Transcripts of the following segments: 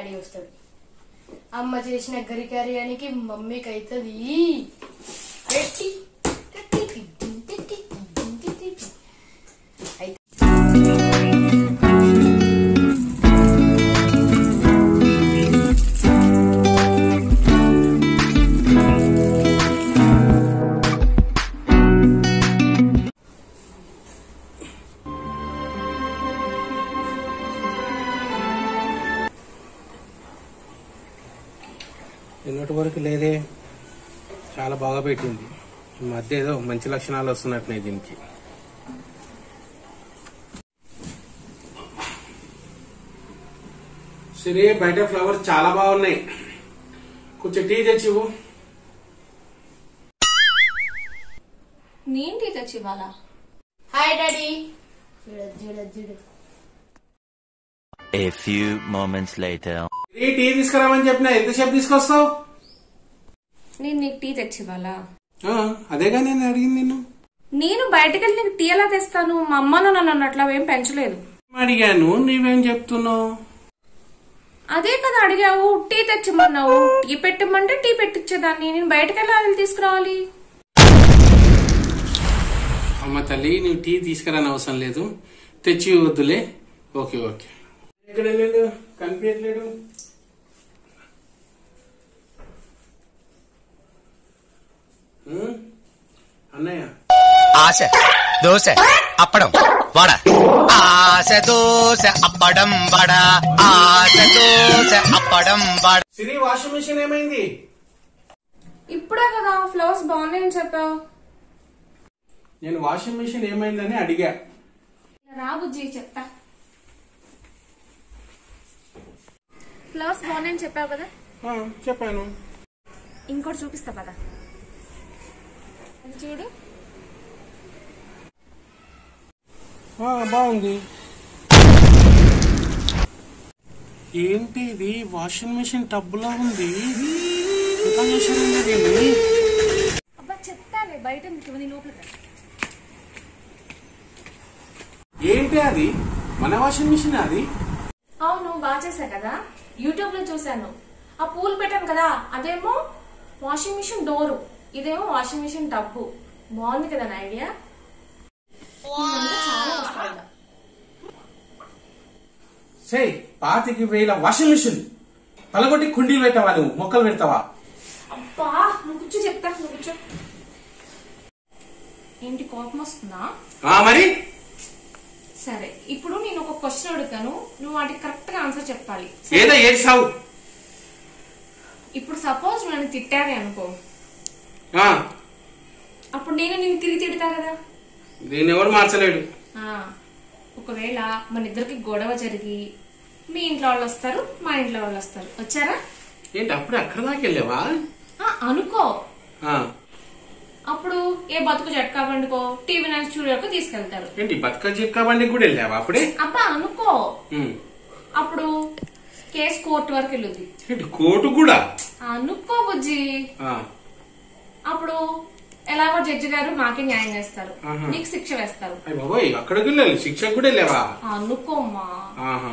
Daddy వస్తాడు అమ్మ చేసిన గరికార్యానికి మమ్మీకి అవుతుంది రెట్టి, రెట్టి, టిడ్డి, టిడ్డి, టిడ్డి, టిడ్డి. అయితే నిన్నటి వరకు లేదే చాలా బాగా పెట్టింది ఈ మధ్య ఏదో మంచి లక్షణాలు వస్తున్నట్టున్నాయి దీనికి సరే బయట ఫ్లవర్స్ చాలా బాగున్నాయి కొంచెం టీ తెచ్చివు నేను టీ తెచ్చి ఇవ్వాలా హాయ్ డాడీ చూడ చూడ చూడు A few moments later. ఈ టీ తీసుకురామని చెప్పిన ఎంతసేపు తీసుకొస్తావు నేను నీకు టీ తెచ్చి ఇవ్వాలా ఆ, అదేగా నేను అడిగింది నిన్ను నేను బయటకు వెళ్ళి నీకు టీ ఎలా తెస్తాను మా అమ్మను నన్ను అట్లా ఏం పెంచలేదు అడిగాను నీవేం చెప్తున్నావు అదే కదా అడిగావు టీ తెచ్చిమన్నావు టీ పెట్టమంటే టీ పెట్టించేదాన్ని నేను బయటకు వెళ్ళి అది తీసుకురావాలి అమ్మ తల్లి నువ్వు టీ తీసుకురాని అవసరం లేదు తెచ్చి వద్దులే ఓకే ఓకే ఎక్కడ వెళ్ళాడు కనిపించట్లేడు ఉం? అన్నయ్య ఆశ దోశ అప్పడం వడ ఆశ దోశ అప్పడం వడ ఆశ దోశ అప్పడం వడ సిరి వాషింగ్ మిషన్ ఏమైంది ఇప్పుడే కదా ఫ్లవర్స్ బాగున్నాయని చెప్పావు నేను వాషింగ్ మిషన్ ఏమైందని అడిగా రా బుజ్జి చెప్తా ఫ్లవర్స్ బాగున్నాయని చెప్పావు కదా ఆ, చెప్పాను ఇంకోటి చూపిస్తా పదా అది చూడు ఆ, బాగుంది ఏంటి ఇది వాషింగ్ మిషన్ టబ్బులా ఉంది ఎంత చేశారండి దీన్ని అబ్బా చెప్తాలే బయట ఎందుకు నీ లోపలికి రా. ఏంటి అది మన వాషింగ్ మిషన్ అది అవును బాగా చేశా కదా యూట్యూబ్ లో చూశాను ఆ పూలు పెట్టాను కదా అదేమో వాషింగ్ మిషన్ డోరు ఇదేమో వాషింగ్ మిషన్ టబ్బు బాగుంది కదా నా ఐడియా చాలా వస్తుంది సే పాతికి వేల వాషింగ్ మిషన్ పలగొట్టి కుండీలు పెట్టావా నువ్వు మొక్కలు పెడతావా అబ్బా నువ్వు కూర్చో చెప్తా నువ్వు కూర్చో ఏంటి కోపం వస్తుందా ఆ మరి సరే ఇప్పుడు నేను ఒక క్వశ్చన్ అడుగుతాను నువ్వు వాటికి కరెక్ట్ గా ఆన్సర్ చెప్పాలి ఏదో ఏడ్చావు ఇప్పుడు సపోజ్ నన్ను తిట్టావే అనుకో ఆ, అప్పుడు నేను నేను తిరిగి తిడతా కదా దీన్ని ఎవరు మార్చలేడు ఆ, ఒకవేళ మన ఇద్దరికి గొడవ జరిగి మీ ఇంట్లో వాళ్ళు వస్తారు మా ఇంట్లో వాళ్ళు వస్తారు వచ్చారా ఏంటి అప్పుడు అక్కడ దాకా వెళ్ళావా ఆ, అనుకో ఆ, అప్పుడు ఏ బతుకు జట్కా బండుకో టీవీ నైన్ స్టూడియోకి తీసుకెళ్తారు ఏంటి బతుక చిక్కా బండికి కూడా వెళ్ళావా అప్పుడే అబ్బా అనుకో ఉమ్. అప్పుడు కేసు కోర్టు వరకు వెళ్ళుద్ది ఏంటి కోటు కూడా అనుకో బుజ్జి ఆ, అప్పుడు ఎలాగో జడ్జి గారు మాకే న్యాయం చేస్తారు ఆహా. నీకు శిక్ష వేస్తారు అయ్య బాబోయ్ అక్కడికి వెళ్ళాలి శిక్షకు కూడా వెళ్ళావా అనుకోమ్మా ఆహా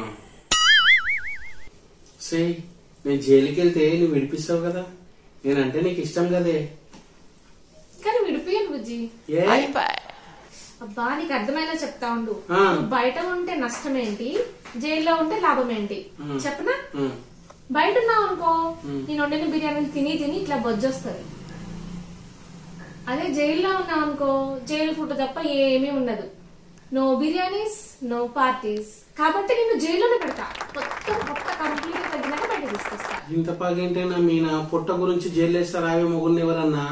సే నేను జైలుకి వెళ్తే నువ్వు విడిపిస్తావు కదా నేనంటే నీకు ఇష్టం కదే కానీ విడిపోయాను బుజ్జి ఏ అబ్బా నీకు అర్థమయ్యేలా చెప్తా ఉండు ఆ. నువ్వు బయట ఉంటే నష్టం ఏంటి జైల్లో ఉంటే లాభం ఏంటి ఉమ్. చెప్పనా ఉమ్. బయట ఉన్నావు అనుకో నేను వండిన బిర్యానీ తిని తిని ఇట్లా బొజ్జొస్తుంది అదే జైల్లో ఉన్నావు అనుకో జైలు ఫుడ్ తప్ప ఏమీ ఉండదు నో బిర్యానీస్ నో పార్టీస్ కాబట్టి నేను జైల్లోనే పెడతా మొత్తం కొత్త కంప్లీట్ తగ్గినాక బయట తీసుకొస్తా ఇంత పాగేంటేనా మీ నా పుట్ట గురించి జైలు వేస్తారు ఆవే మొగుల్ని ఎవరన్నా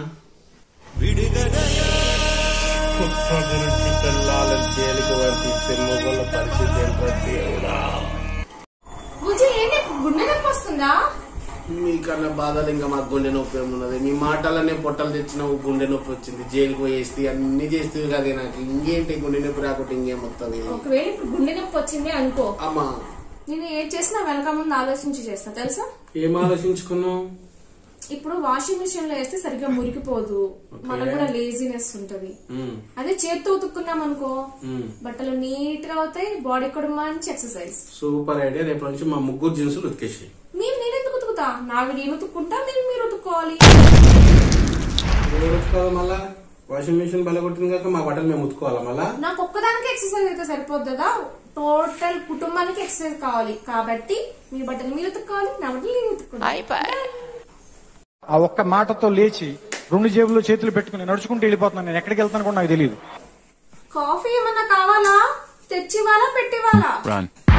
పుట్ట గురించి పిల్లలను జైలుకి పంపిస్తే మొగుళ్ళ పరిస్థితి ఏంటో దేవుడా బుజ్జి ఏంటి గుండె నొప్పి వస్తుందా మీకన్నా బాధలు ఇంకా మాకు గుండె నొప్పి ఏమున్నది మీ మాటలనే పొట్టలు తెచ్చిన గుండె నొప్పి వచ్చింది జైలుకు పోయేస్తే అన్ని చేస్తే కదే నాకు ఇంకేంటి గుండె నొప్పి రాకుంటే ఇంకేం వస్తుంది ఒకవేళ ఇప్పుడు గుండె నొప్పి వచ్చింది అనుకో అమ్మా నేను ఏం చేసినా వెనక ముందు ఆలోచించి చేస్తా తెలుసా ఏం ఆలోచించుకున్నావు ఇప్పుడు వాషింగ్ మిషన్ లో వేస్తే సరిగ్గా మురికిపోదు మనకు కూడా లేజినెస్ ఉంటది ఉమ్, అదే చేత్తో ఉతుక్కున్నాం అనుకో ఉమ్. బట్టలు నీట్ గా అవుతాయి బాడీ కూడా మంచి ఎక్సర్సైజ్ సూపర్ ఐడియా రేపు నుంచి మా ముగ్గురు జీన్సులు ఉతికేసి ఉతుకుతా నావి నేను ఉతుక్కుంటా మీరు మీరు ఉతుక్కోవాలి ఏ ఉతుకోవాలి మళ్ళా వాషింగ్ మిషన్ బలగొట్టింది కాక మా బట్టలు మేము ఉతుకోవాలా మళ్ళా నాకు ఒక్కదానికి ఎక్సర్సైజ్ అయితే సరిపోద్ది కదా టోటల్ కుటుంబానికి ఎక్సర్సైజ్ కావాలి కాబట్టి మీ బట్టలు మీరు ఉతుక్కోవాలి నా బట్టలు నేను ఉతుక్కోవాలి ఆ ఒక్క మాటతో లేచి రెండు జేబుల్లో చేతులు పెట్టుకుని నడుచుకుంటూ వెళ్ళిపోతున్నాను నేను ఎక్కడికి వెళ్తాను కూడా నాకు తెలియదు కాఫీ ఏమన్నా కావాలా తెచ్చివాలా పెట్టివాలా Run.